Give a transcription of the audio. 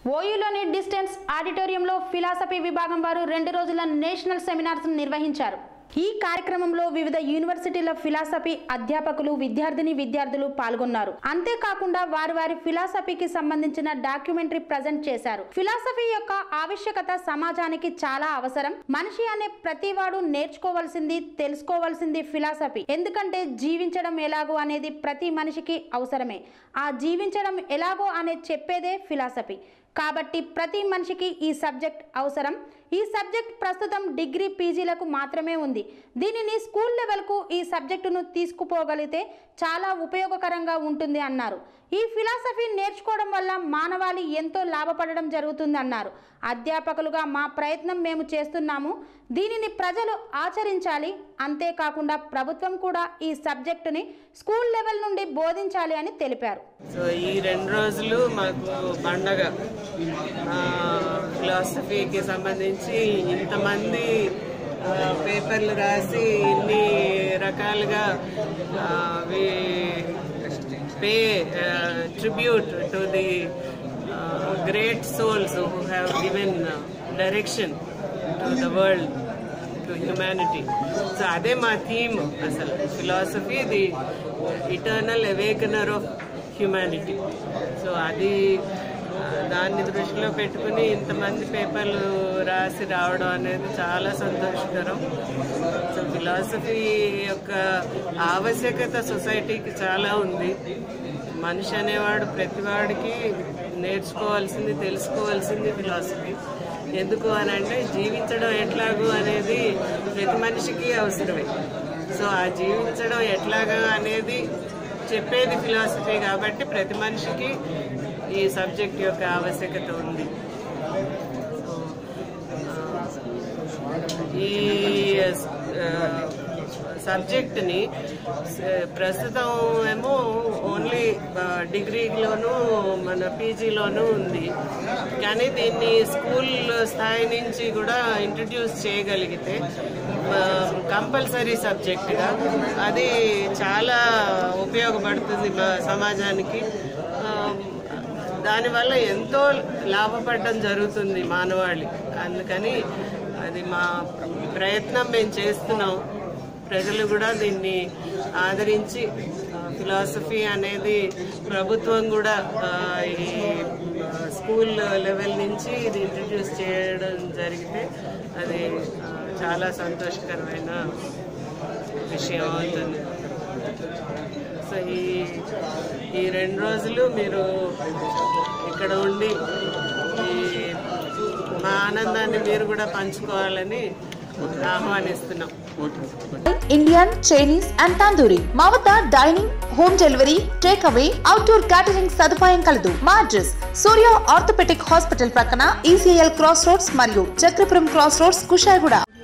ఓయూలోని distance ఆడిటోరియంలో philosophy విభాగం వారు రెండు రోజుల నేషనల్ సెమినార్స్ నిర్వహించారు ఈ కార్యక్రమంలో వివిధ యూనివర్సిటీల ఫిలాసఫీ అధ్యాపకులు విద్యార్థిని విద్యార్థులు పాల్గొన్నారు అంతేకాకుండా వారి వారి ఫిలాసఫీకి సంబంధించిన డాక్యుమెంటరీ ప్రజెంట్ చేశారు ఫిలాసఫీ యొక్క ఆవశ్యకత సమాజానికి చాలా అవసరం మనిషి అనే ప్రతివాడు నేర్చుకోవాల్సింది తెలుసుకోవాల్సింది ఫిలాసఫీ ఎందుకంటే జీవించడం ఎలాగో అనేది ప్రతి మనిషికి అవసరమే ఆ జీవించడం ఎలాగో అనేది చెప్పేదే ఫిలాసఫీ కాబట్టి ప్రతి మనిషికి ఈ సబ్జెక్ట్ అవసరం ఈ సబ్జెక్ట్ ప్రస్తుతం డిగ్రీ పీజీలకు మాత్రమే ఉంది దీనిని స్కూల్ లెవెల్కు ఈ సబ్జెక్టును తీసుకుపోగలిగితే చాలా ఉపయోగకరంగా ఉంటుంది అన్నారు ఈ ఫిలాసఫీ నేర్చుకోవడం వల్ల మానవాళి ఎంతో లాభపడడం జరుగుతుంది అన్నారు అధ్యాపకులుగా మా ప్రయత్నం మేము చేస్తున్నాము దీనిని ప్రజలు ఆచరించాలి అంతేకాకుండా ప్రభుత్వం కూడా ఈ సబ్జెక్టుని స్కూల్ లెవెల్ నుండి బోధించాలి అని తెలిపారు సో ఈ రెండు రోజులు మాకు పండగ ఆ, ఫిలాసఫీకి సంబంధించి ఇంతమంది ఆ, పేపర్లు రాసి ఇన్ని రకాలుగా pay tribute to the great souls who have given direction to the world to humanity so అదే మా థీమ్ అసలు philosophy the eternal awakener of humanity so అది ఆ, దాన్ని దృష్టిలో పెట్టుకుని ఇంతమంది పేపర్లు రాసి రావడం అనేది చాలా సంతోషకరం సో ఫిలాసఫీ యొక్క ఆవశ్యకత సొసైటీకి చాలా ఉంది మనిషి అనేవాడు ప్రతివాడికి నేర్చుకోవాల్సింది తెలుసుకోవాల్సింది ఫిలాసఫీ ఎందుకు అని అంటే జీవించడం ఎట్లాగూ అనేది ప్రతి మనిషికి అవసరమే సో ఆ జీవించడం ఎట్లాగా అనేది చెప్పేది ఫిలాసఫీ కాబట్టి ప్రతి మనిషికి ఈ సబ్జెక్ట్ యొక్క ఆవశ్యకత ఉంది సో ఆ, ఈ సబ్జెక్ట్ని ప్రస్తుతం ఏమో ఓన్లీ డిగ్రీలోను మన పీజీలోనూ ఉంది కానీ దీన్ని స్కూల్ స్థాయి నుంచి కూడా ఇంట్రడ్యూస్ చేయగలిగితే కంపల్సరీ సబ్జెక్ట్గా అది చాలా ఉపయోగపడుతుంది మా సమాజానికి ఆ, దానివల్ల ఎంతో లాభపడడం జరుగుతుంది మానవాళి అందుకని అది మా ప్రయత్నం మేము చేస్తున్నాం ప్రజలు కూడా దీన్ని ఆదరించి ఫిలాసఫీ అనేది ప్రభుత్వం కూడా ఆ, ఈ ఆ, స్కూల్ లెవెల్ నుంచి ఇది ఇంట్రడ్యూస్ చేయడం జరిగితే అది ఆ, చాలా సంతోషకరమైన విషయం అవుతుంది సో ఈ ఈ రెండు రోజులు మీరు ఇక్కడ ఉండి ఈ మా ఆనందాన్ని మీరు కూడా పంచుకోవాలని ఆహ్వానిస్తున్నాం ఇండియన్ చైనీస్ అండ్ తందూరి మా వద్ద dining home delivery take away outdoor catering సదుపాయం కలదు మా అడ్రస్ సూర్య ఆర్థోపెటిక్ హాస్పిటల్ ప్రక్కన ఈసీఎల్ క్రాస్ రోడ్స్ మరియు చక్రపురం క్రాస్ రోడ్స్ కుషాయిగూడ